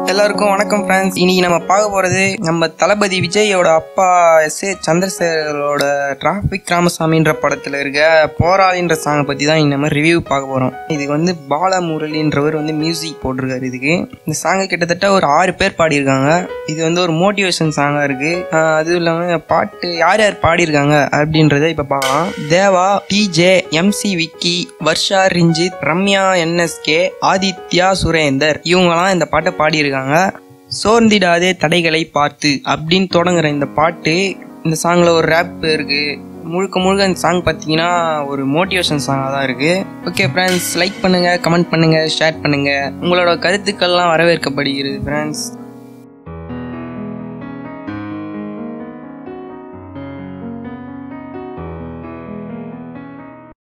எல்லாருக்கும் வணக்கம் ஃப்ரெண்ட்ஸ் இன்னைக்கு நம்ம பார்க்க போறது நம்ம தளபதி விஜயோட அப்பா எஸ் ஏ சந்திரசேகரோட டிராபிக் ராமசாமின்ற படத்துல இருக்க போராளின்ற சாங்கை பத்தி தான் இன்னும் நம்ம ரிவ்யூ பார்க்க போறோம் இதுக்கு வந்து பாலமுரளின்றவர் வந்து மியூசிக் போட்டிருக்காரு இதுக்கு இந்த சாங்கை கிட்டத்தட்ட ஒரு ஆறு பேர் பாடியிருக்காங்க இது வந்து ஒரு மோட்டிவேஷன் சாங்கா இருக்கு ஆஹ் அதுவும் இல்லாம பாட்டு யார் யார் பாடியிருக்காங்க அப்படின்றத இப்ப பார்க்கலாம் தேவா டிஜே எம்சி விக்கி வர்ஷா ரிஞ்சித் ரம்யா என்எஸ்கே ஆதித்யா சுரேந்தர் இவங்கலாம் இந்த பாட்டை பாடியிருக்காங்க சோர்ந்திடாதே தடைகளை பார்த்து அப்படின்னு தொடங்குற இந்த பாட்டு இந்த சாங்ல ஒரு ரேப் இருக்கு முழுக்க முழுக்க இந்த சாங் பார்த்தீங்கன்னா ஒரு மோட்டிவேஷன் சாங்காக தான் இருக்கு ஓகே ஃப்ரெண்ட்ஸ் லைக் பண்ணுங்க கமெண்ட் பண்ணுங்க ஷேர் பண்ணுங்க உங்களோட கருத்துக்கள்லாம் வரவேற்கப்படுகிறது ஃப்ரெண்ட்ஸ்